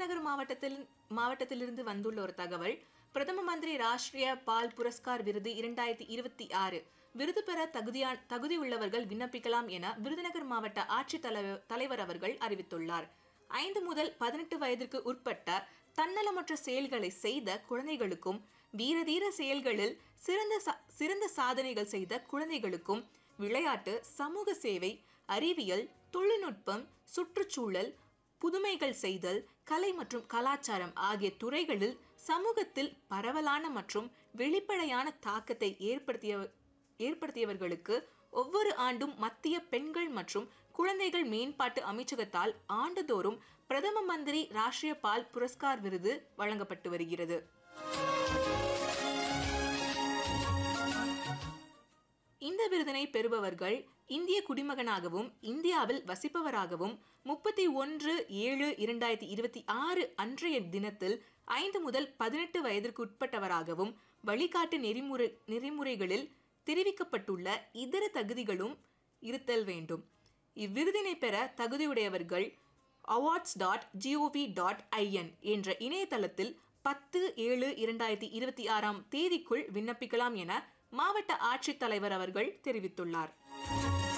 விருதுநகர் மாவட்டத்தில் மாவட்டத்திலிருந்து வந்துள்ள ஒரு தகவல் பிரதம மந்திரி ராஷ்டிரிய பால் புரஸ்கார் விருது இரண்டாயிரத்தி இருபத்தி ஆறு விருது பெற தகுதியா தகுதி உள்ளவர்கள் விண்ணப்பிக்கலாம் என விருதுநகர் மாவட்ட ஆட்சித் தலைவர் தலைவர் அவர்கள் அறிவித்துள்ளார் ஐந்து முதல் பதினெட்டு வயதிற்கு உட்பட்ட தன்னலமற்ற செயல்களை செய்த குழந்தைகளுக்கும் வீரதீர செயல்களில் சிறந்த சா- சிறந்த சாதனைகள் செய்த குழந்தைகளுக்கும் விளையாட்டு சமூக சேவை அறிவியல் தொழில்நுட்பம் சுற்றுச்சூழல் புதுமைகள் செய்தல் கலை மற்றும் கலாச்சாரம் ஆகிய துறைகளில் சமூகத்தில் பரவலான மற்றும் வெளிப்படையான தாக்கத்தை ஏற்படுத்திய ஏற்படுத்தியவர்களுக்கு ஒவ்வொரு ஆண்டும் மத்திய பெண்கள் மற்றும் குழந்தைகள் மேம்பாட்டு அமைச்சகத்தால் ஆண்டுதோறும் பிரதம மந்திரி ராஷ்டிரிய பால் புரஸ்கார் விருது வழங்கப்பட்டு வருகிறது இந்த விருதினை பெறுபவர்கள் இந்திய குடிமகனாகவும் இந்தியாவில் வசிப்பவராகவும் முப்பத்தி ஒன்று ஏழு இரண்டாயிரத்தி இருபத்தி ஆறு அன்றைய தினத்தில் ஐந்து முதல் பதினெட்டு வயதிற்கு உட்பட்டவராகவும் வழிகாட்டு நெறிமுறை நெறிமுறைகளில் தெரிவிக்கப்பட்டுள்ள இதர தகுதிகளும் இருத்தல் வேண்டும் இவ்விருதினை பெற தகுதியுடையவர்கள் awards dot G O V dot I N என்ற இணையதளத்தில் பத்து ஏழு இரண்டாயிரத்தி இருபத்தி ஆறாம் தேதிக்குள் விண்ணப்பிக்கலாம் என மாவட்ட ஆட்சித்தலைவர் அவர்கள் தெரிவித்துள்ளார்